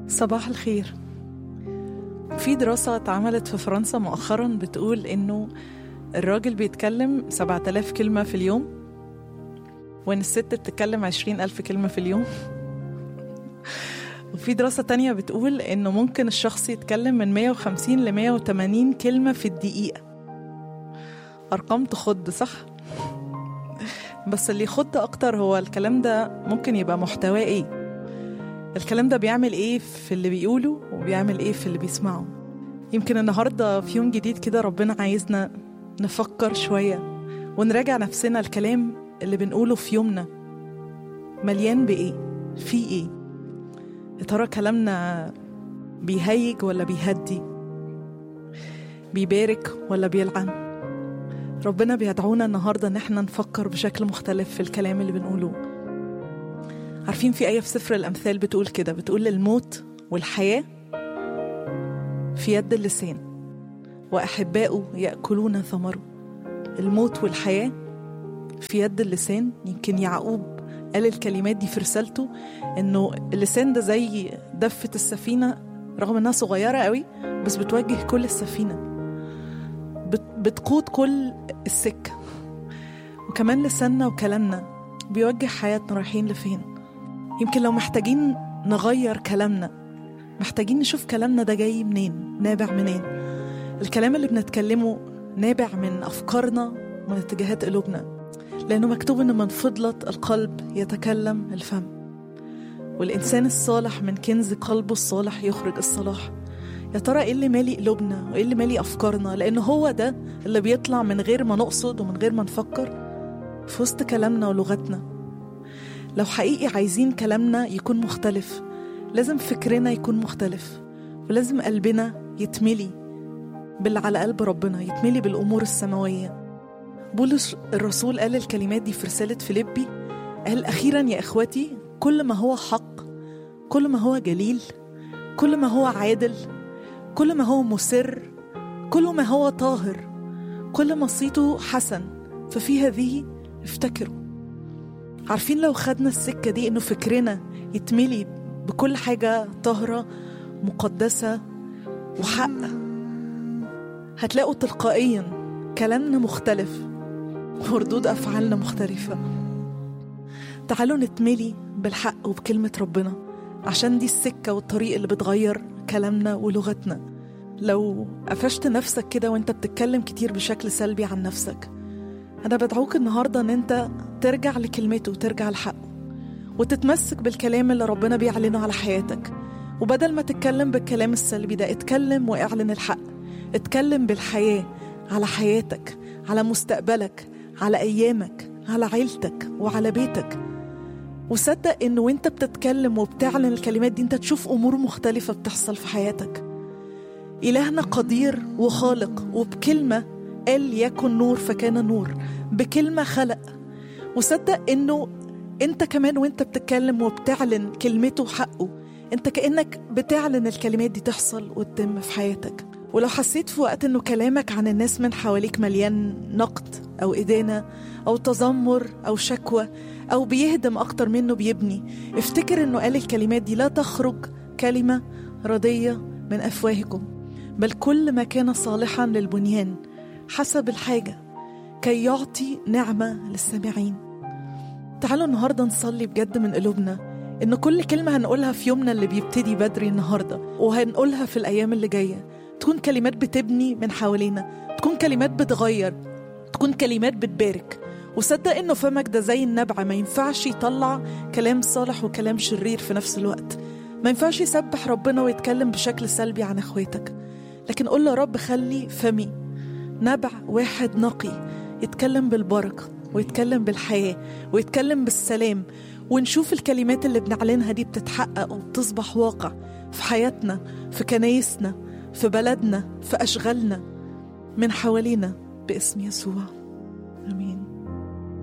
صباح الخير في دراسة اتعملت في فرنسا مؤخرا بتقول انه الراجل بيتكلم 7000 كلمة في اليوم وان الست بتتكلم 20000 كلمة في اليوم وفي دراسة تانية بتقول انه ممكن الشخص يتكلم من 150 ل 180 كلمة في الدقيقة ارقام تخض صح؟ بس اللي يخض اكتر هو الكلام ده ممكن يبقى محتواه ايه الكلام ده بيعمل ايه في اللي بيقوله وبيعمل ايه في اللي بيسمعه يمكن النهارده في يوم جديد كده ربنا عايزنا نفكر شويه ونراجع نفسنا الكلام اللي بنقوله في يومنا مليان بايه في ايه يا ترى كلامنا بيهيج ولا بيهدي بيبارك ولا بيلعن ربنا بيدعونا النهارده ان احنا نفكر بشكل مختلف في الكلام اللي بنقوله عارفين في آية في سفر الأمثال بتقول كده بتقول الموت والحياة في يد اللسان وأحباؤه يأكلون ثمره الموت والحياة في يد اللسان يمكن يعقوب قال الكلمات دي في رسالته انه اللسان ده زي دفة السفينة رغم انها صغيرة قوي بس بتوجه كل السفينة بتقود كل السكة وكمان لساننا وكلامنا بيوجه حياتنا رايحين لفين يمكن لو محتاجين نغير كلامنا محتاجين نشوف كلامنا ده جاي منين نابع منين الكلام اللي بنتكلمه نابع من أفكارنا ومن اتجاهات قلوبنا لأنه مكتوب إن من فضلة القلب يتكلم الفم والإنسان الصالح من كنز قلبه الصالح يخرج الصلاح يا ترى ايه اللي مالي قلوبنا وايه اللي مالي افكارنا لان هو ده اللي بيطلع من غير ما نقصد ومن غير ما نفكر في وسط كلامنا ولغتنا لو حقيقي عايزين كلامنا يكون مختلف لازم فكرنا يكون مختلف ولازم قلبنا يتملي باللي على قلب ربنا يتملي بالأمور السماوية بولس الرسول قال الكلمات دي في رسالة فيليبي قال أخيرا يا إخوتي كل ما هو حق كل ما هو جليل كل ما هو عادل كل ما هو مسر كل ما هو طاهر كل ما صيته حسن ففي هذه افتكروا عارفين لو خدنا السكة دي إنه فكرنا يتملي بكل حاجة طاهرة مقدسة وحق هتلاقوا تلقائيا كلامنا مختلف وردود أفعالنا مختلفة تعالوا نتملي بالحق وبكلمة ربنا عشان دي السكة والطريق اللي بتغير كلامنا ولغتنا لو قفشت نفسك كده وانت بتتكلم كتير بشكل سلبي عن نفسك أنا بدعوك النهاردة إن أنت ترجع لكلمته وترجع لحقه وتتمسك بالكلام اللي ربنا بيعلنه على حياتك وبدل ما تتكلم بالكلام السلبي ده اتكلم واعلن الحق اتكلم بالحياة على حياتك على مستقبلك على أيامك على عيلتك وعلى بيتك وصدق إنه وانت بتتكلم وبتعلن الكلمات دي انت تشوف أمور مختلفة بتحصل في حياتك إلهنا قدير وخالق وبكلمة قال يكن نور فكان نور بكلمة خلق وصدق انه انت كمان وانت بتتكلم وبتعلن كلمته وحقه انت كأنك بتعلن الكلمات دي تحصل وتتم في حياتك ولو حسيت في وقت انه كلامك عن الناس من حواليك مليان نقد او ادانة او تذمر او شكوى او بيهدم اكتر منه بيبني افتكر انه قال الكلمات دي لا تخرج كلمة رضية من افواهكم بل كل ما كان صالحا للبنيان حسب الحاجة كي يعطي نعمة للسامعين تعالوا النهاردة نصلي بجد من قلوبنا إن كل كلمة هنقولها في يومنا اللي بيبتدي بدري النهاردة وهنقولها في الأيام اللي جاية تكون كلمات بتبني من حوالينا تكون كلمات بتغير تكون كلمات بتبارك وصدق إنه فمك ده زي النبعة ما ينفعش يطلع كلام صالح وكلام شرير في نفس الوقت ما ينفعش يسبح ربنا ويتكلم بشكل سلبي عن اخواتك لكن قول له رب خلي فمي نبع واحد نقي يتكلم بالبركة ويتكلم بالحياة ويتكلم بالسلام ونشوف الكلمات اللي بنعلنها دي بتتحقق وبتصبح واقع في حياتنا في كنايسنا في بلدنا في أشغالنا من حوالينا باسم يسوع آمين